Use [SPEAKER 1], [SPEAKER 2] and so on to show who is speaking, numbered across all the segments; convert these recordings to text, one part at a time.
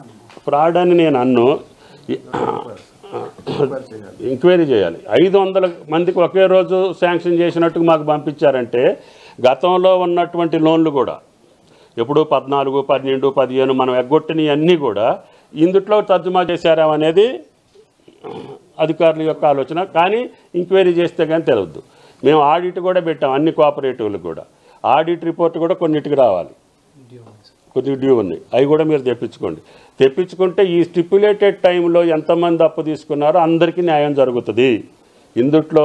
[SPEAKER 1] fraud అని నేను అన్ను enquiry చేయాలి ఐదు వందల మందికి ఒకే రోజు శాంక్షన్ చేసినట్టు మాకు పంపించారంటే గతంలో ఉన్నటువంటి లోన్లు కూడా ఎప్పుడు పద్నాలుగు పన్నెండు పదిహేను మనం ఎగ్గొట్టినవి అన్నీ కూడా ఇందుట్లో తర్జుమా చేశారా అనేది అధికారుల యొక్క ఆలోచన కానీ ఎంక్వైరీ చేస్తే కానీ తెలియదు మేము ఆడిట్ కూడా పెట్టాం అన్ని కోఆపరేటివ్లు కూడా ఆడిట్ రిపోర్ట్ కూడా కొన్నిటికి రావాలి కొద్దిగా డ్యూ ఉన్నాయి అవి కూడా మీరు తెప్పించుకోండి తెప్పించుకుంటే ఈ స్టిప్యులేటెడ్ టైంలో ఎంతమంది అప్పు తీసుకున్నారో అందరికీ న్యాయం జరుగుతుంది ఇందుట్లో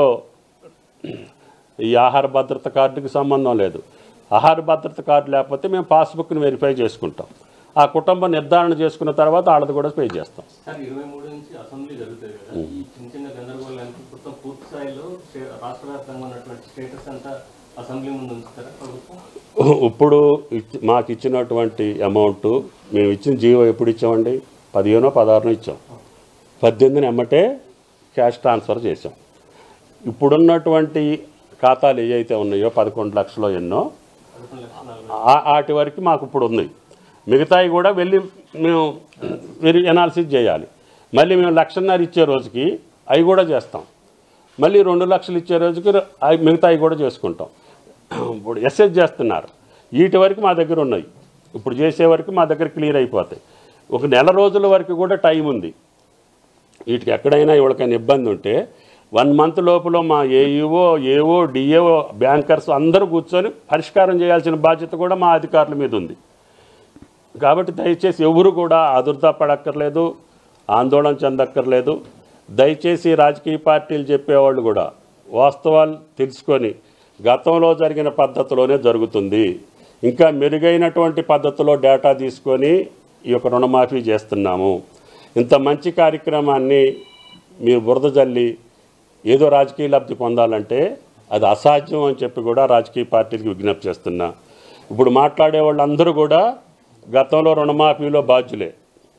[SPEAKER 1] ఈ ఆహార భద్రత కార్డుకి సంబంధం లేదు ఆహార భద్రత కార్డు లేకపోతే మేము పాస్బుక్ని వెరిఫై చేసుకుంటాం ఆ కుటుంబం నిర్ధారణ చేసుకున్న తర్వాత వాళ్ళది కూడా పే చేస్తాం
[SPEAKER 2] సార్ ఇరవై మూడు నుంచి అసెంబ్లీ జరుగుతుంది కదా ఈ చిన్న చిన్న గందరగోళానికి మొత్తం పూర్తి స్థాయిలో స్టే- రాష్ట్ర వ్యాప్తంగా ఉన్నటువంటి స్టేటస్ అంతా అసెంబ్లీ ముందు ఉంచుతారా ప్రభుత్వం
[SPEAKER 1] ఇప్పుడు ఇచ్చి- మాకు ఇచ్చినటువంటి అమౌంట్ మేము ఇచ్చిన జీవో ఎప్పుడు ఇచ్చామండి పదిహేనో పదహారునో ఇచ్చాం పద్దెనిమిదిని ఎమ్మటే క్యాష్ ట్రాన్స్ఫర్ చేసాం ఇప్పుడున్నటువంటి ఖాతాలు ఏవైతే ఉన్నాయో పదకొండు లక్షలు ఎన్నో
[SPEAKER 2] పదకొండు లక్షల నలభై
[SPEAKER 1] ఆ- వాటి వరకు మాకు ఇప్పుడు ఉన్నాయి మిగతాయి కూడా వెళ్ళి మేము వెరీ ఎనాలిసిస్ చేయాలి మళ్ళీ మేము లక్షన్నర ఇచ్చే రోజుకి అవి కూడా చేస్తాం మళ్ళీ రెండు లక్షలు ఇచ్చే రోజుకి అవి మిగతాయి కూడా చేసుకుంటాం ఇప్పుడు ఎస్ఎస్ చేస్తున్నారు వీటి వరకు మా దగ్గర ఉన్నాయి ఇప్పుడు చేసే వరకు మా దగ్గర క్లియర్ అయిపోతాయి ఒక నెల రోజుల వరకు కూడా టైం ఉంది వీటికి ఎక్కడైనా ఎవరికైనా ఇబ్బంది ఉంటే వన్ మంత్ లోపల మా ఏఈఓ ఏఓ డిఏఓ బ్యాంకర్స్ అందరూ కూర్చొని పరిష్కారం చేయాల్సిన బాధ్యత కూడా మా అధికారుల మీద ఉంది కాబట్టి దయచేసి ఎవరు కూడా ఆదుర్దా పడక్కర్లేదు ఆందోళన చెందక్కర్లేదు దయచేసి రాజకీయ పార్టీలు చెప్పేవాళ్ళు కూడా వాస్తవాలు తెలుసుకొని గతంలో జరిగిన పద్ధతిలోనే జరుగుతుంది ఇంకా మెరుగైనటువంటి పద్ధతిలో డేటా తీసుకొని ఈ యొక్క రుణమాఫీ చేస్తున్నాము ఇంత మంచి కార్యక్రమాన్ని మీరు బురద జల్లి ఏదో రాజకీయ లబ్ధి పొందాలంటే అది అసాధ్యం అని చెప్పి కూడా రాజకీయ పార్టీలకు విజ్ఞప్తి చేస్తున్నా ఇప్పుడు మాట్లాడే వాళ్ళందరూ కూడా గతంలో రుణమాఫీలో బాధ్యులే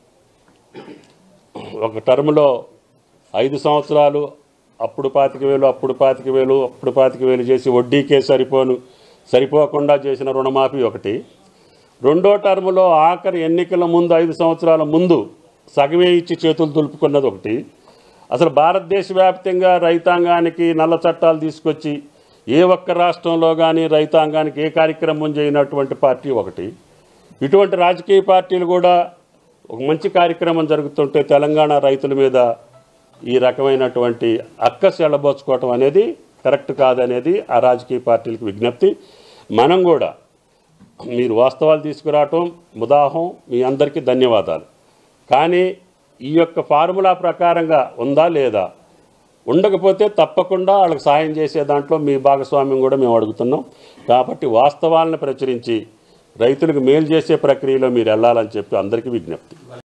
[SPEAKER 1] ఒక టర్మ్లో ఐదు సంవత్సరాలు అప్పుడు పాతిక వేలు అప్పుడు పాతిక వేలు అప్పుడు పాతిక వేలు చేసి వడ్డీకే సరిపోను సరిపోకుండా చేసిన రుణమాఫీ ఒకటి రెండో టర్ములో ఆఖరి ఎన్నికల ముందు ఐదు సంవత్సరాల ముందు సగమే ఇచ్చి చేతులు దులుపుకున్నది ఒకటి అసలు భారతదేశ వ్యాప్తంగా రైతాంగానికి నల్ల చట్టాలు తీసుకొచ్చి ఏ ఒక్క రాష్ట్రంలో కానీ రైతాంగానికి ఏ కార్యక్రమం చేయనటువంటి పార్టీ ఒకటి ఇటువంటి రాజకీయ పార్టీలు కూడా ఒక మంచి కార్యక్రమం జరుగుతుంటే తెలంగాణ రైతుల మీద ఈ రకమైనటువంటి అక్కస్ ఎళ్ళబోచుకోవటం అనేది కరెక్ట్ కాదనేది ఆ రాజకీయ పార్టీలకు విజ్ఞప్తి మనం కూడా మీరు వాస్తవాలు తీసుకురావటం ముదాహం మీ అందరికీ ధన్యవాదాలు కానీ ఈ యొక్క ఫార్ములా ప్రకారంగా ఉందా లేదా ఉండకపోతే తప్పకుండా వాళ్ళకి సాయం చేసే దాంట్లో మీ భాగస్వామ్యం కూడా మేము అడుగుతున్నాం కాబట్టి వాస్తవాలను ప్రచురించి రైతులకు మేలు చేసే ప్రక్రియలో మీరు వెళ్ళాలని చెప్పి అందరికీ విజ్ఞప్తి